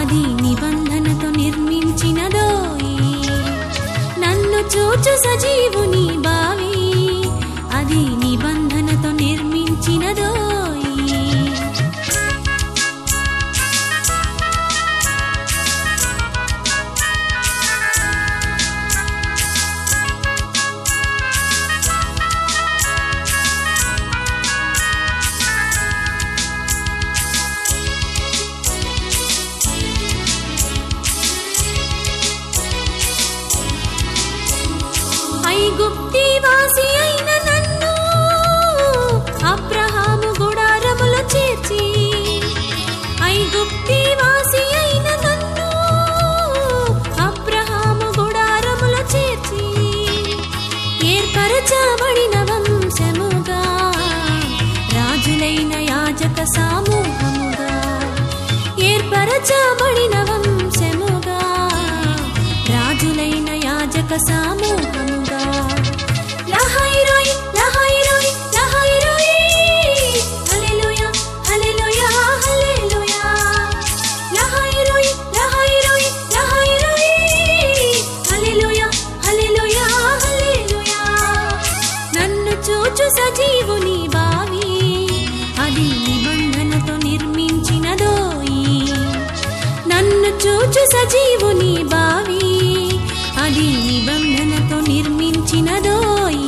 అది నిబంధనతో నిర్మించినదోయి నన్ను చూచు సజీవుని బావి అది నిబంధనతో నిర్మించినదోయి ఐగుప్తి వాసి అయిన నన్ను అబ్రహాము గుడారములో చేర్చి ఐగుప్తి వాసి అయిన నన్ను అబ్రహాము గుడారములో చేర్చి ఏర్పరచబడిన వంశముగా రాజులైన యాజక సమూహముగా ఏర్పరచబడిన వంశముగా రాజులైన యాజక సమూహముగా లహైరోయ్ లహైరోయ్ లహైరోయ్ హల్లెలూయా హల్లెలూయా హల్లెలూయా లహైరోయ్ లహైరోయ్ లహైరోయ్ హల్లెలూయా హల్లెలూయా హల్లెలూయా నన్ను చూచు సజీవుని బావి అది నిబంధనతో నిర్మించినదోయి నన్ను చూచు సజీవుని బావి అది నిబంధనతో నిర్మించినదోయి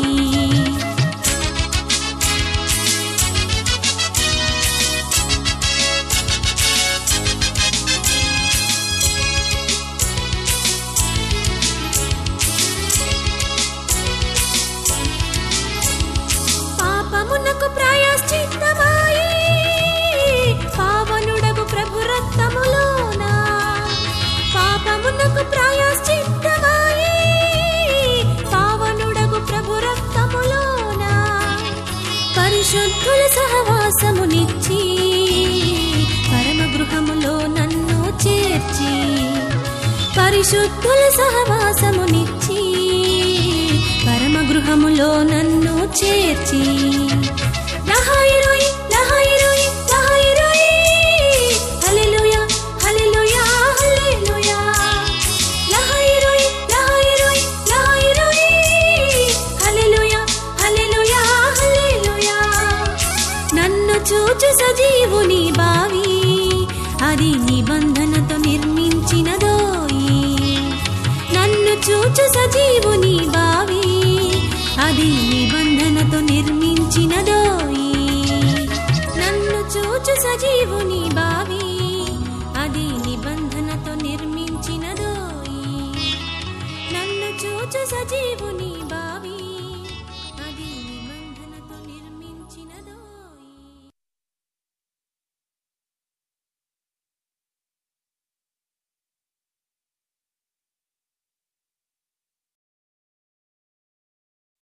పాపమునకు ప్రాయశ్చిత్తమాయే పావనుడగు ప్రభు రక్తములోన పాపమునకు ప్రాయశ్చిత్తమాయే పావనుడగు ప్రభు రక్తములోన పరిశుద్ధుల సహవాసమునిచ్చి పరమ గృహములో నన్ను చేర్చి పరిశుద్ధుల సహవాసమునిచ్చి పరమ గృహములో నన్ను చేర్చి లహాయిరోయ్ లహాయిరోయ్ లహాయిరోయ్ హల్లెలూయా హల్లెలూయా హల్లెలూయా లహాయిరోయ్ లహాయిరోయ్ లహాయిరోయ్ హల్లెలూయా హల్లెలూయా హల్లెలూయా నన్ను చూచు సజీవుని బావి అది నిబంధనతో నిర్మించినదోయి నన్ను చూచు సజీవుని బావి అది నిబంధనతో నిర్మించినదోయి నన్ను చూచు సజీవుని బావి అది నిబంధనతో నిర్మించినదోయి నన్ను చూచు సజీవు